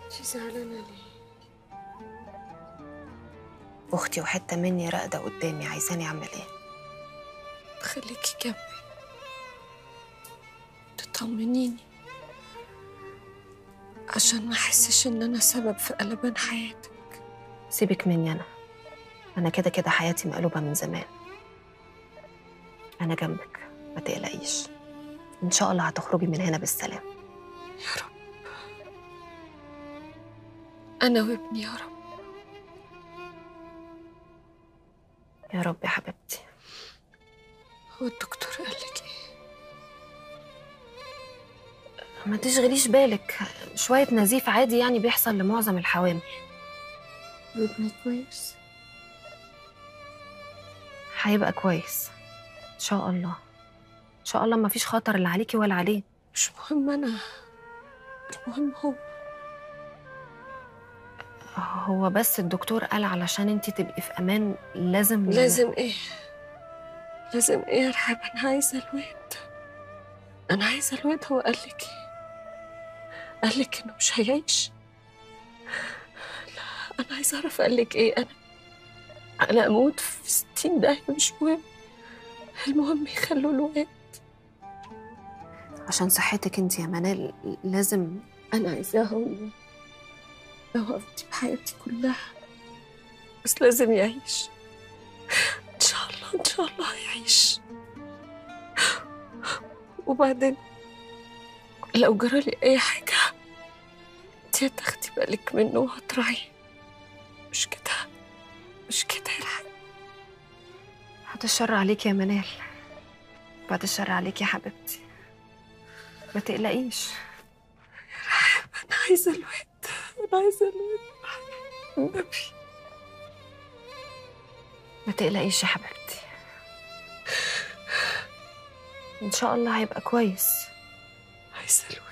انت زعلانة ليه؟ اختي وحته مني راقده قدامي عايزاني اعمل ايه تخليكي جنبي تطمنيني عشان ما احسش ان انا سبب في قلبان حياتك سيبك مني انا انا كده كده حياتي مقلوبه من زمان انا جنبك ما تقلقيش ان شاء الله هتخرجي من هنا بالسلام يا رب انا وابني يا رب يا رب يا حبيبتي هو الدكتور قال لك ايه ما تشغليش بالك شويه نزيف عادي يعني بيحصل لمعظم الحوامل وابني كويس هيبقى كويس ان شاء الله ان شاء الله ما فيش خطر لا عليكي ولا عليه مش مهم انا المهم هو هو بس الدكتور قال علشان انت تبقي في امان لازم لازم ايه لازم ايه يا رحاب انا عايزه الواد انا عايزه الواد هو قال لك ايه قال لك انه مش هيعيش لا انا عايزه اعرف قال لك ايه انا انا اموت في ستين داهيه مش مهم المهم يخلوا الواد عشان صحتك انت يا منال لازم انا عايزاه هو لو وقفتي بحياتي كلها بس لازم يعيش ان شاء الله ان شاء الله هيعيش وبعدين لو جرالي اي حاجه انت هتاخدي بالك منه وهتراعيه مش كده مش كده يا رحمة بعد الشر عليك يا منال بعد الشر عليك يا حبيبتي ما تقلقيش انا عايزه الواد انا عايزه الواد النبي ما تقلقيش يا حبيبتي ان شاء الله هيبقى كويس عايزه الواد